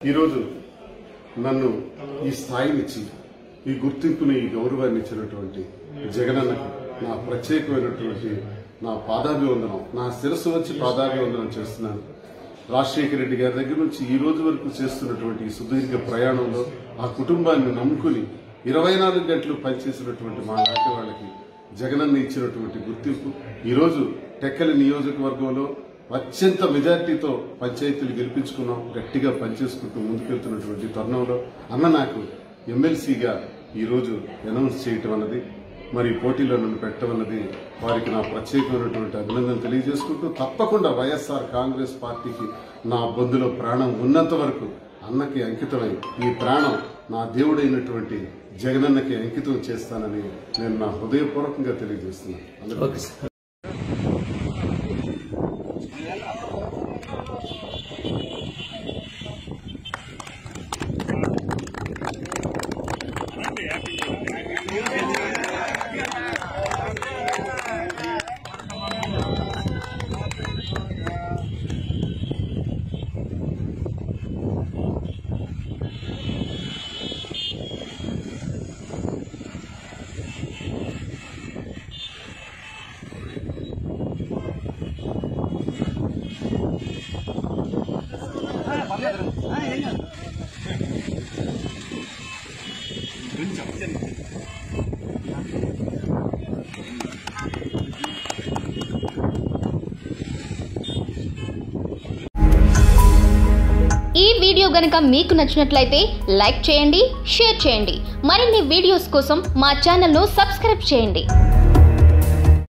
ఈరోజు నన్ను ఈ స్థాయినిచ్చి ఈ గుర్తింపుని ఈ గౌరవాన్ని ఇచ్చినటువంటి జగనన్నకి నా ప్రత్యేకమైనటువంటి నా పాదాభివందనం నా శిరస్సు వచ్చి పాదాభివందనం చేస్తున్నాను రాజశేఖర రెడ్డి గారి దగ్గర నుంచి ఈ రోజు వరకు చేస్తున్నటువంటి ఈ సుదీర్ఘ ప్రయాణంలో ఆ కుటుంబాన్ని నమ్ముకుని ఇరవై నాలుగు గంటలు పనిచేసినటువంటి మా లాంటి వాళ్ళకి జగనన్న ఇచ్చినటువంటి గుర్తింపు ఈరోజు టెక్కలి నియోజకవర్గంలో అత్యంత మెజార్టీతో పంచాయతీలు గెలిపించుకున్నాం గట్టిగా పనిచేసుకుంటూ ముందుకెళ్తున్నటువంటి తరుణంలో అన్న నాకు ఎమ్మెల్సీగా ఈరోజు అనౌన్స్ చేయటం అన్నది మరి పోటీలో నన్ను పెట్టడం అన్నది వారికి నా ప్రత్యేకమైనటువంటి అభినందన తెలియజేసుకుంటూ తప్పకుండా వైఎస్ఆర్ కాంగ్రెస్ పార్టీకి నా బొందులో ప్రాణం ఉన్నంత వరకు అన్నకి అంకితమై ఈ ప్రాణం నా దేవుడైనటువంటి జగనన్నకి అంకితం చేస్తానని నేను నా హృదయపూర్వకంగా తెలియజేస్తున్నాను అందరికీ ఓకే సార్ ఈ వీడియో గనుక మీకు నచ్చినట్లయితే లైక్ చేయండి షేర్ చేయండి మరిన్ని వీడియోస్ కోసం మా ఛానల్ను సబ్స్క్రైబ్ చేయండి